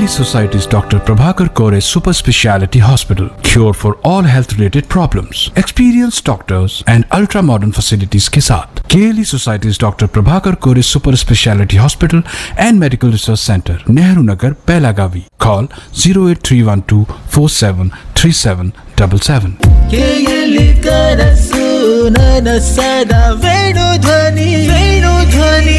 Kaylee Society's Dr. Prabhakar Kore Super Speciality Hospital. Cure for all health related problems. Experienced doctors and ultra modern facilities के साथ केली societies doctor Prabhakar Kore super speciality hospital and medical research centre Nehru Nagar Belagavi call zero eight three one two four seven three seven double seven ಕೇಯಲಿ ಕನಸು ನನಸದ ವೇಣು ಧ್ವನಿ ವೇಣು ಧ್ವನಿ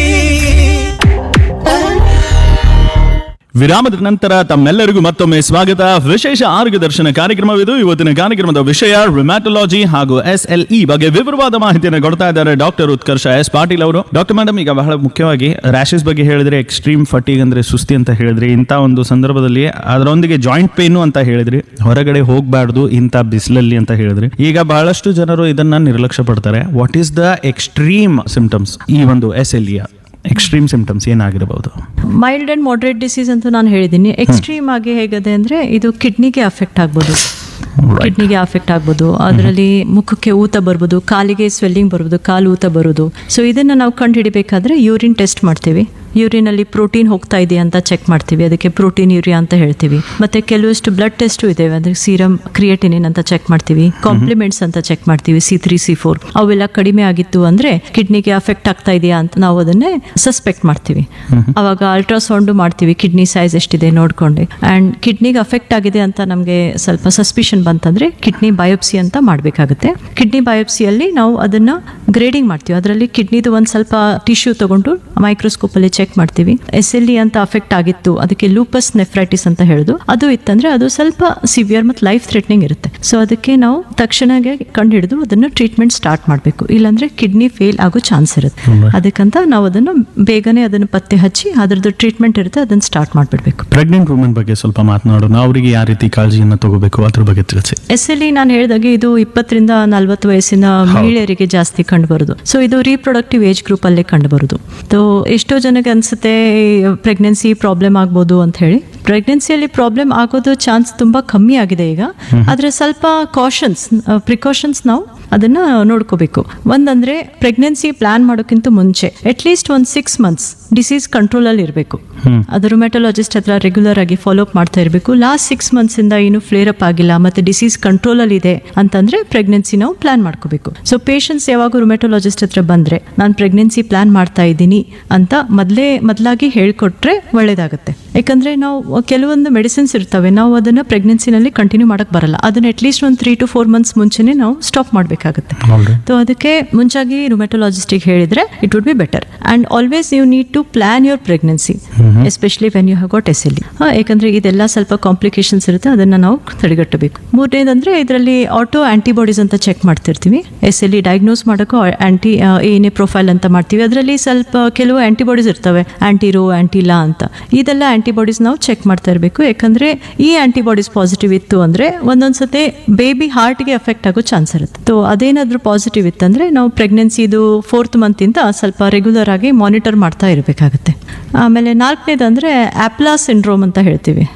ವಿರಾಮದ ನಂತರ ತಮ್ಮೆಲ್ಲರಿಗೂ ಮತ್ತೊಮ್ಮೆ ಸ್ವಾಗತ ವಿಶೇಷ ಆರೋಗ್ಯ ದರ್ಶನ ಕಾರ್ಯಕ್ರಮವಿದು ಇವತ್ತಿನ ಕಾರ್ಯಕ್ರಮದ ವಿಷಯ ರಿಮ್ಯಾಟೊಲಾಜಿ ಹಾಗೂ ಎಸ್ ಎಲ್ ಇ ಬಗ್ಗೆ ವಿವರವಾದ ಮಾಹಿತಿಯನ್ನು ಕೊಡ್ತಾ ಇದ್ದಾರೆ ಡಾಕ್ಟರ್ ಉತ್ಕರ್ಷ ಎಸ್ ಪಾಟೀಲ್ ಅವರು ಡಾಕ್ಟರ್ ಮೇಡಮ್ ಈಗ ಬಹಳ ಮುಖ್ಯವಾಗಿ ರ್ಯಾಶಸ್ ಬಗ್ಗೆ ಹೇಳಿದ್ರೆ ಎಕ್ಸ್ಟ್ರೀಮ್ ಫಟಿಗ್ ಅಂದ್ರೆ ಸುಸ್ತಿ ಅಂತ ಹೇಳಿದ್ರಿ ಇಂಥ ಒಂದು ಸಂದರ್ಭದಲ್ಲಿ ಅದರೊಂದಿಗೆ ಜಾಯಿಂಟ್ ಪೇನು ಅಂತ ಹೇಳಿದ್ರಿ ಹೊರಗಡೆ ಹೋಗಬಾರ್ದು ಇಂಥ ಬಿಸಿಲಲ್ಲಿ ಅಂತ ಹೇಳಿದ್ರಿ ಈಗ ಬಹಳಷ್ಟು ಜನರು ಇದನ್ನ ನಿರ್ಲಕ್ಷ್ಯ ಪಡ್ತಾರೆ what is the extreme symptoms ಈ ಒಂದು S L E extreme symptoms ಏನಾಗಿರಬಹುದು ಮೈಲ್ಡ್ ಅಂಡ್ ಮಾಡ್ರೇಟ್ ಡಿಸೀಸ್ ಅಂತ ನಾನು ಹೇಳಿದ್ದೀನಿ ಎಕ್ಸ್ಟ್ರೀಮ್ ಆಗಿ ಹೇಗದೆ ಅಂದ್ರೆ ಇದು ಕಿಡ್ನಿಗೆ ಅಫೆಕ್ಟ್ ಆಗ್ಬೋದು ಕಿಡ್ನಿಗೆ ಅಫೆಕ್ಟ್ ಆಗ್ಬೋದು ಅದರಲ್ಲಿ ಮುಖಕ್ಕೆ ಊತ ಬರ್ಬೋದು ಕಾಲಿಗೆ ಸ್ವೆಲ್ಲಿಂಗ್ ಬರ್ಬೋದು ಕಾಲು ಊತ ಬರೋದು ಸೊ ಇದನ್ನ ನಾವು ಕಂಡು ಹಿಡಿಬೇಕಾದ್ರೆ ಯೂರಿನ್ ಟೆಸ್ಟ್ ಮಾಡ್ತೀವಿ ಯೂರಿನ್ ಅಲ್ಲಿ ಪ್ರೋಟೀನ್ ಹೋಗ್ತಾ ಇದೆಯಾ ಅಂತ ಚೆಕ್ ಮಾಡ್ತೀವಿ ಅದಕ್ಕೆ ಪ್ರೋಟೀನ್ ಯೂರಿಯಾ ಅಂತ ಹೇಳ್ತೀವಿ ಮತ್ತೆ ಕೆಲವಷ್ಟು ಬ್ಲಡ್ ಟೆಸ್ಟು ಇದಾವೆ ಅಂದ್ರೆ ಸೀರಮ್ ಕ್ರಿಯೇಟಿನಿನ್ ಅಂತ ಚೆಕ್ ಮಾಡ್ತೀವಿ ಕಾಂಪ್ಲಿಮೆಂಟ್ಸ್ ಅಂತ ಚೆಕ್ ಮಾಡ್ತೀವಿ ಸಿ ತ್ರೀ ಸಿ ಫೋರ್ ಅವೆಲ್ಲ ಕಡಿಮೆ ಆಗಿತ್ತು ಅಂದ್ರೆ ಕಿಡ್ನಿಗೆ ಅಫೆಕ್ಟ್ ಆಗ್ತಾ ಇದೆಯಾ ಅಂತ ನಾವು ಅದನ್ನೇ ಸಸ್ಪೆಕ್ಟ್ ಮಾಡ್ತೀವಿ ಅವಾಗ ಅಲ್ಟ್ರಾಸೌಂಡ್ ಮಾಡ್ತೀವಿ ಕಿಡ್ನಿ ಸೈಜ್ ಎಷ್ಟಿದೆ ನೋಡ್ಕೊಂಡು ಅಂಡ್ ಕಿಡ್ನಿಗೆ ಅಫೆಕ್ಟ್ ಆಗಿದೆ ಅಂತ ನಮಗೆ ಸ್ವಲ್ಪ ಸಸ್ಪಿಷನ್ ಬಂತಂದ್ರೆ ಕಿಡ್ನಿ ಬಯೋಪ್ಸಿ ಅಂತ ಮಾಡಬೇಕಾಗುತ್ತೆ ಕಿಡ್ನಿ ಬಯೋಪ್ಸಿಯಲ್ಲಿ ನಾವು ಅದನ್ನ ಗ್ರೇಡಿಂಗ್ ಮಾಡ್ತೀವಿ ಅದರಲ್ಲಿ ಕಿಡ್ನಿದು ಒಂದು ಸ್ವಲ್ಪ ಟಿಶ್ಯೂ ತಗೊಂಡು ಮೈಕ್ರೋಸ್ಕೋಪ್ ಅಲ್ಲಿ ಚೆಕ್ ಮಾಡ್ತೀವಿ ಎಸ್ ಎಲ್ ಇ ಅಂತ ಅಫೆಕ್ಟ್ ಆಗಿತ್ತು ಅದಕ್ಕೆ ಲೂಪಸ್ ನೆಫ್ರೈಟಿಸ್ ಅಂತ ಹೇಳುದು ಅದು ಇತ್ತಂದ್ರೆ ಅದು ಸ್ವಲ್ಪ ಸಿವಿಯರ್ ಮತ್ತು ಲೈಫ್ ಥ್ರೆಟ್ನಿಂಗ್ ಇರುತ್ತೆ ಸೊ ಅದಕ್ಕೆ ನಾವು ತಕ್ಷಣಗೆ ಕಂಡು ಹಿಡಿದು ಅದನ್ನು ಟ್ರೀಟ್ಮೆಂಟ್ ಸ್ಟಾರ್ಟ್ ಮಾಡಬೇಕು ಇಲ್ಲಾಂದ್ರೆ ಕಿಡ್ನಿ ಫೇಲ್ ಆಗೋ ಚಾನ್ಸ್ ಇರುತ್ತೆ ಅದಕ್ಕಂತ ನಾವು ಅದನ್ನು ಬೇಗನೆ ಅದನ್ನು ಪತ್ತೆ ಹಚ್ಚಿ ಅದರದ್ದು ಟ್ರೀಟ್ಮೆಂಟ್ ಇರುತ್ತೆ ಅದನ್ನು ಸ್ಟಾರ್ಟ್ ಮಾಡಿಬಿಡ್ಬೇಕು ಪ್ರೆಗ್ನೆಂಟ್ ವುಮೆನ್ ಬಗ್ಗೆ ಸ್ವಲ್ಪ ಮಾತನಾಡೋಣ ಅವರಿಗೆ ಯಾವ ರೀತಿ ಕಾಳಜಿಯನ್ನು ತಗೋಬೇಕು ಅದ್ರ ಬಗ್ಗೆ ತಿಳಿಸಿ ಎಸ್ ಎಲ್ ಇ ನಾನು ಹೇಳಿದಾಗೆ ಇದು ಇಪ್ಪತ್ತರಿಂದ ನಲ್ವತ್ತು ವಯಸ್ಸಿನ ಮಹಿಳೆಯರಿಗೆ ಜಾಸ್ತಿ ಕಂಡು ಬರುದು ಸೊ ಇದು ರೀಪ್ರೊಡಕ್ಟಿವ್ ಏಜ್ ಗ್ರೂಪ್ ಅಲ್ಲೇ ಕಂಡು ಬರುದು ಸೊ ಎಷ್ಟೋ ಜನಕ್ಕೆ ಅನ್ಸುತ್ತೆ ಪ್ರೆಗ್ನೆನ್ಸಿ ಪ್ರಾಬ್ಲಮ್ ಆಗ್ಬೋದು ಅಂತ ಹೇಳಿ ಪ್ರೆಗ್ನೆನ್ಸಿಯಲ್ಲಿ ಪ್ರಾಬ್ಲಮ್ ಆಗೋದು ಚಾನ್ಸ್ ತುಂಬಾ ಕಮ್ಮಿ ಆಗಿದೆ ಈಗ ಆದ್ರೆ ಸ್ವಲ್ಪ ಕಾಷನ್ಸ್ ಪ್ರಿಕಾಷನ್ಸ್ ನಾವು ಅದನ್ನ ನೋಡ್ಕೋಬೇಕು ಒಂದಂದ್ರೆ ಪ್ರೆಗ್ನೆನ್ಸಿ ಪ್ಲಾನ್ ಮಾಡೋಕ್ಕಿಂತ ಮುಂಚೆ ಅಟ್ಲೀಸ್ಟ್ ಒಂದು ಸಿಕ್ಸ್ ಮಂತ್ಸ್ ಡಿಸೀಸ್ ಕಂಟ್ರೋಲ್ ಅಲ್ಲಿ ಇರಬೇಕು ಅದು ರುಮೆಟೊಲಾಜಿಸ್ಟ್ ಹತ್ರ ರೆಗ್ಯುಲರ್ ಆಗಿ ಫಾಲೋ ಅಪ್ ಮಾಡ್ತಾ ಇರಬೇಕು ಲಾಸ್ಟ್ ಸಿಕ್ಸ್ ಮಂತ್ಸ್ ಇಂದ ಏನು ಫ್ಲೇರ್ ಅಪ್ ಆಗಿಲ್ಲ ಮತ್ತೆ ಡಿಸೀಸ್ ಕಂಟ್ರೋಲ್ ಅಲ್ಲಿ ಇದೆ ಅಂತಂದ್ರೆ ಪ್ರೆಗ್ನೆನ್ಸಿ ನಾವು ಪ್ಲಾನ್ ಮಾಡ್ಕೋಬೇಕು ಸೊ ಪೇಷಂಟ್ಸ್ ಯಾವಾಗ ರುಮೆಟೊಲಾಜಿಸ್ಟ್ ಹತ್ರ ಬಂದ್ರೆ ನಾನು ಪ್ರೆಗ್ನೆನ್ಸಿ ಪ್ಲಾನ್ ಮಾಡ್ತಾ ಇದ್ದೀನಿ ಅಂತ ಮೊದಲೇ ಮೊದಲಾಗಿ ಹೇಳ್ಕೊಟ್ರೆ ಒಳ್ಳೇದಾಗುತ್ತೆ ಯಾಕಂದ್ರೆ ನಾವು ಕೆಲವೊಂದು ಮೆಡಿಸಿನ್ಸ್ ಇರ್ತವೆ ನಾವು ಅದನ್ನ ಪ್ರೆಗ್ನೆನ್ಸಿನಲ್ಲಿ ಕಂಟಿನ್ಯೂ ಮಾಡಕ್ ಬರಲ್ಲ ಅದನ್ನ ಅಟ್ಲೀಸ್ಟ್ ಒಂದು ತ್ರೀ ಟು ಫೋರ್ ಮಂತ್ಸ್ ಮುಂಚೆನೆ ನಾವು ಸ್ಟಾಪ್ ಮಾಡಬೇಕಾಗುತ್ತೆ ಸೊ ಅದಕ್ಕೆ ಮುಂಚಾಗಿ ರುಮೆಟೊಲಾಜಿಸ್ಟಿಗೆ ಹೇಳಿದ್ರೆ it would be better and always you need to plan your pregnancy especially when you have got S L ಯಾಕಂದ್ರೆ ಇದೆಲ್ಲ ಸ್ವಲ್ಪ ಕಾಂಪ್ಲಿಕೇಶನ್ಸ್ ಇರುತ್ತೆ ಅದನ್ನ ನಾವು ತಡೆಗಟ್ಟಬೇಕು ಮೂರನೇದಂದ್ರೆ ಇದರಲ್ಲಿ ಆಟೋ ಆಂಟಿಬಾಡೀಸ್ ಅಂತ ಚೆಕ್ ಮಾಡ್ತಿರ್ತೀವಿ ಎಸ್ ಎಲ್ ಇ ಡಯಾಗ್ನೋಸ್ ಮಾಡೋಕ್ಕೂ ಆಂಟಿ ಏನೇ ಪ್ರೊಫೈಲ್ ಅಂತ ಮಾಡ್ತೀವಿ ಅದರಲ್ಲಿ ಸ್ವಲ್ಪ ಕೆಲವು ಆಂಟಿಬಾಡೀಸ್ ಇರ್ತವೆ ಆಂಟಿರೋ ಆಂಟಿಲಾ ಅಂತ ಇದೆಲ್ಲ ಆಂಟಿಬಾಡೀಸ್ ನಾವು ಚೆಕ್ ಮಾಡ್ತಾ ಇರಬೇಕು ಯಾಕಂದ್ರೆ ಈ ಆಂಟಿಬಾಡೀಸ್ ಪಾಸಿಟಿವ್ ಇತ್ತು ಅಂದ್ರೆ ಒಂದೊಂದ್ಸತಿ ಬೇಬಿ ಹಾರ್ಟ್ಗೆ ಎಫೆಕ್ಟ್ ಆಗೋ ಚಾನ್ಸ್ ಇರುತ್ತೆ ಸೊ ಅದೇನಾದ್ರೂ ಪಾಸಿಟಿವ್ ಇತ್ತಂದ್ರೆ ನಾವು ಪ್ರೆಗ್ನೆನ್ಸಿದು ಫೋರ್ತ್ ಮಂತ್ ಇಂದ ಸ್ವಲ್ಪ ರೆಗ್ಯುಲರ್ ಆಗಿ ಮಾನಿಟರ್ ಮಾಡ್ತಾ ಇರಬೇಕಾಗುತ್ತೆ ಆಮೇಲೆ ನಾಲ್ಕನೇದಂದ್ರೆ ಆಪ್ಲಾ ಸಿಂಡ್ರೋಮ್ ಅಂತ ಹೇಳ್ತೀವಿ